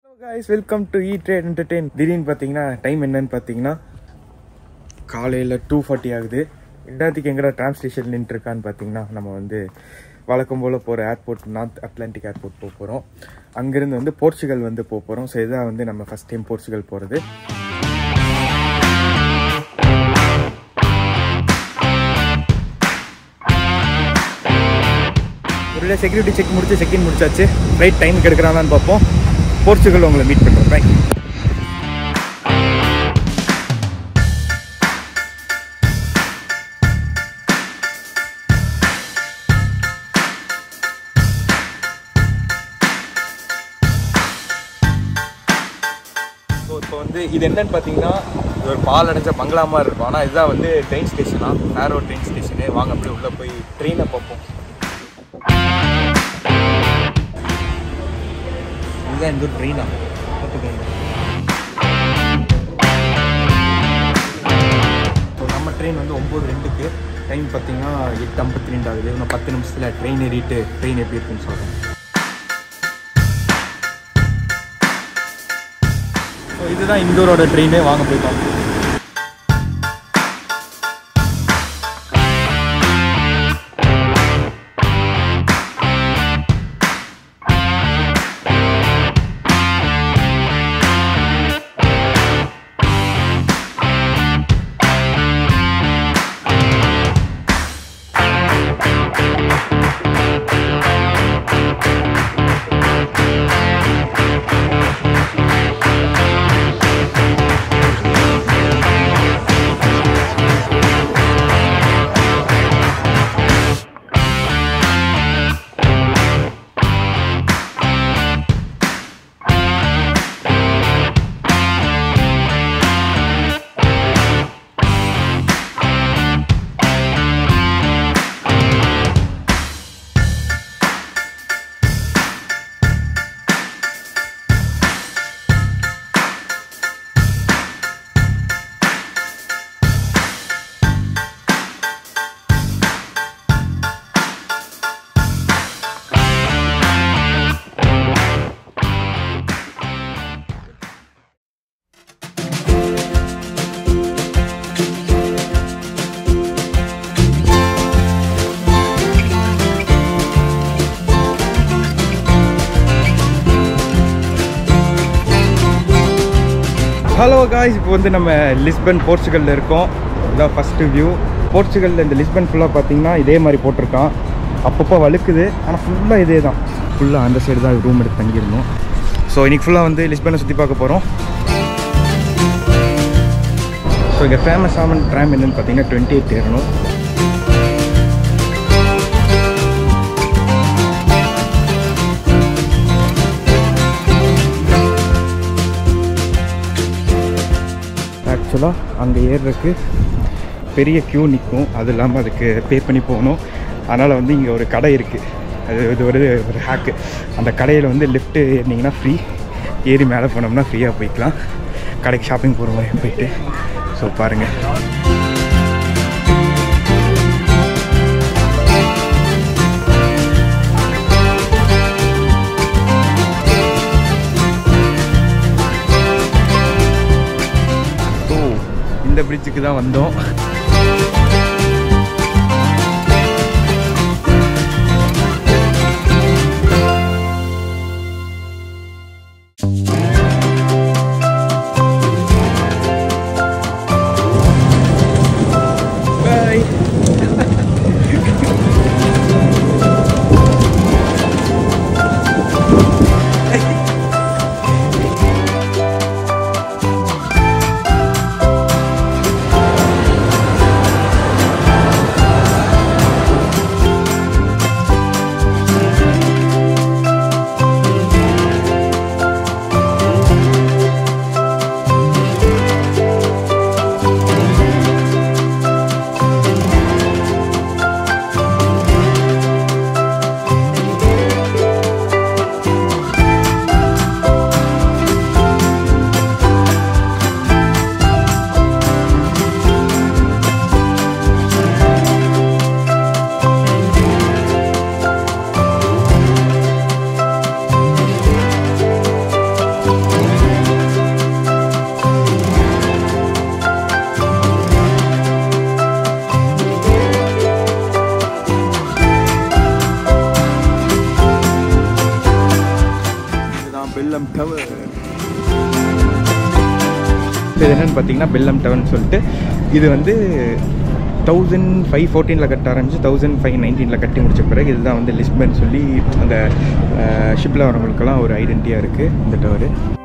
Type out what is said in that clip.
guys welcome to E trade entertain திடீர்னு பார்த்தீங்கன்னா time என்னன்னு பார்த்தீங்கன்னா காலையில் டூ ஃபார்ட்டி ஆகுது இடத்துக்கு எங்கடா ட்ராம் ஸ்டேஷன் நின்றுருக்கான்னு பார்த்தீங்கன்னா நம்ம வந்து வழக்கம் போல் போகிற ஏர்போர்ட் நார்த் அட்லாண்டிக் ஏர்போர்ட் போக போகிறோம் அங்கேருந்து வந்து போர்ச்சுகல் வந்து போக போகிறோம் ஸோ இதுதான் வந்து நம்ம ஃபஸ்ட் டைம் போர்ச்சுகல் போகிறது ஒரு செக்யூரிட்டி செக் முடிச்சு செக்இன் முடிச்சாச்சு ரைட் டைமுக்கு எடுக்கிறாங்களான்னு பார்ப்போம் போர்ச்சுகல் உங்களை மீட் பண்ணுறோம் பாய் ஸோ இப்போ வந்து இது என்னன்னு பார்த்தீங்கன்னா இது ஒரு பால் அடைஞ்ச பங்களா மாதிரி இருக்கும் ஆனால் இதுதான் வந்து ட்ரெயின் ஸ்டேஷனா நேரோ ட்ரெயின் ஸ்டேஷனு வாங்க அப்படியே உள்ளே போய் ட்ரெயினை பார்ப்போம் இதுதான் இந்த ஒரு ட்ரெயினா பார்த்துக்கோங்க ஸோ நம்ம ட்ரெயின் வந்து ஒம்பது ரெண்டுக்கு டைம் பார்த்தீங்கன்னா எட்டு ஐம்பத்தி ரெண்டு ஆகுது இன்னும் பத்து நிமிஷத்தில் ட்ரெயின் ஏறிட்டு ட்ரெயின் எப்படி இருக்குன்னு சொல்கிறேன் ஸோ இதுதான் இந்தூரோட ட்ரெயினே வாங்க போய் பார்ப்போம் ஹலோ காய்ஸ் இப்போ வந்து நம்ம லிஸ்பன் போர்ச்சுகலில் இருக்கோம் இதான் ஃபஸ்ட்டு வியூ போர்ச்சுகலில் இந்த லிஸ்பன் ஃபுல்லாக பார்த்தீங்கன்னா இதே மாதிரி போட்டிருக்கான் அப்பப்போ வழுக்குது ஆனால் ஃபுல்லாக இதே தான் ஃபுல்லாக அந்த சைடு தான் ரூம் எடுத்து தங்கியிருந்தோம் ஸோ இன்னைக்கு ஃபுல்லாக வந்து லிஸ்பனை சுற்றி பார்க்க போகிறோம் ஸோ இங்கே ஃபேமஸ் ஆமன் ட்ராம் என்னன்னு பார்த்தீங்கன்னா டுவெண்ட்டி எயிட் ஏறணும் ஆக்சுவலாக அங்கே ஏறுறதுக்கு பெரிய க்யூ நிற்கும் அது இல்லாமல் அதுக்கு பே பண்ணி போகணும் அதனால் வந்து இங்கே ஒரு கடை இருக்குது அது இது ஒரு ஒரு ஹேக்கு அந்த கடையில் வந்து லிஃப்ட்டு ஏறினீங்கன்னா ஃப்ரீ ஏறி மேலே போனோம்னா ஃப்ரீயாக போய்க்கலாம் கடைக்கு ஷாப்பிங் போகிற மாதிரி போயிட்டு ஸோ பாருங்கள் ஸோ இந்த பிரிட்ஜுக்கு தான் வந்தோம் Bye. ஸோ இது என்னென்னு பார்த்தீங்கன்னா பெல்லம் டவர்னு சொல்லிட்டு இது வந்து தௌசண்ட் ஃபைவ் ஃபோர்டீனில் கட்ட ஆரம்பிச்சு தௌசண்ட் ஃபைவ் நைன்டீனில் கட்டி முடிச்ச பிறகு இதுதான் வந்து லிஸ்பன் சொல்லி அந்த ஷிப்பில் வரவங்களுக்கெல்லாம் ஒரு ஐடென்டிட்டியாக இருக்குது இந்த டவரு